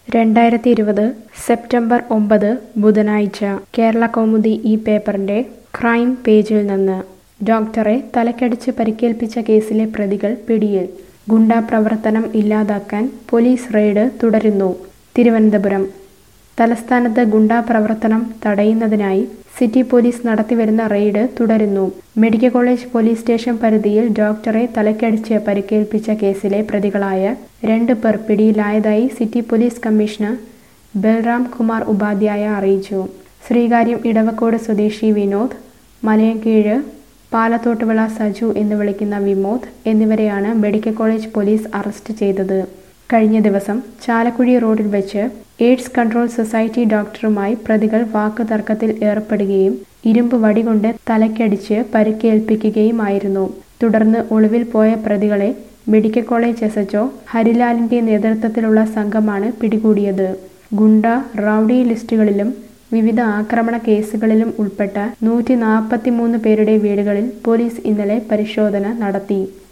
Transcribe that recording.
രണ്ടായിരത്തി ഇരുപത് സെപ്റ്റംബർ ഒമ്പത് ബുധനാഴ്ച കേരള കൗമുദി ഈ പേപ്പറിന്റെ ക്രൈം പേജിൽ നിന്ന് ഡോക്ടറെ തലക്കടിച്ച് പരിക്കേൽപ്പിച്ച കേസിലെ പ്രതികൾ പിടിയിൽ ഗുണ്ടാ പ്രവർത്തനം ഇല്ലാതാക്കാൻ പോലീസ് റെയ്ഡ് തുടരുന്നു തിരുവനന്തപുരം തലസ്ഥാനത്ത് ഗുണ്ടാ പ്രവർത്തനം തടയുന്നതിനായി സിറ്റി പോലീസ് നടത്തിവരുന്ന റെയ്ഡ് തുടരുന്നു മെഡിക്കൽ കോളേജ് പോലീസ് സ്റ്റേഷൻ പരിധിയിൽ ഡോക്ടറെ തലക്കടിച്ച് പരിക്കേൽപ്പിച്ച കേസിലെ പ്രതികളായ രണ്ട് പേർ പിടിയിലായതായി city police commissioner Balram Kumar Upadhyaya അറിയിച്ചു ശ്രീകാര്യം ഇടവക്കോട് സ്വദേശി വിനോദ് മലയൻകീഴ് പാലത്തോട്ടുവിള സജു എന്ന് വിളിക്കുന്ന വിമോദ് എന്നിവരെയാണ് മെഡിക്കൽ കോളേജ് പോലീസ് അറസ്റ്റ് ചെയ്തത് കഴിഞ്ഞ ദിവസം ചാലക്കുഴി റോഡിൽ വെച്ച് എയ്ഡ്സ് കൺട്രോൾ സൊസൈറ്റി ഡോക്ടറുമായി പ്രതികൾ വാക്കുതർക്കത്തിൽ ഏർപ്പെടുകയും ഇരുമ്പ് വടികൊണ്ട് തലയ്ക്കടിച്ച് പരിക്കേൽപ്പിക്കുകയുമായിരുന്നു തുടർന്ന് ഒളിവിൽ പോയ പ്രതികളെ മെഡിക്കൽ കോളേജ് എസ് എച്ച്ഒ ഹരിലാലിന്റെ നേതൃത്വത്തിലുള്ള സംഘമാണ് പിടികൂടിയത് ഗുണ്ട റൌഡി ലിസ്റ്റുകളിലും വിവിധ ആക്രമണ കേസുകളിലും ഉൾപ്പെട്ട നൂറ്റി നാൽപ്പത്തിമൂന്ന് പേരുടെ വീടുകളിൽ പോലീസ് ഇന്നലെ പരിശോധന നടത്തി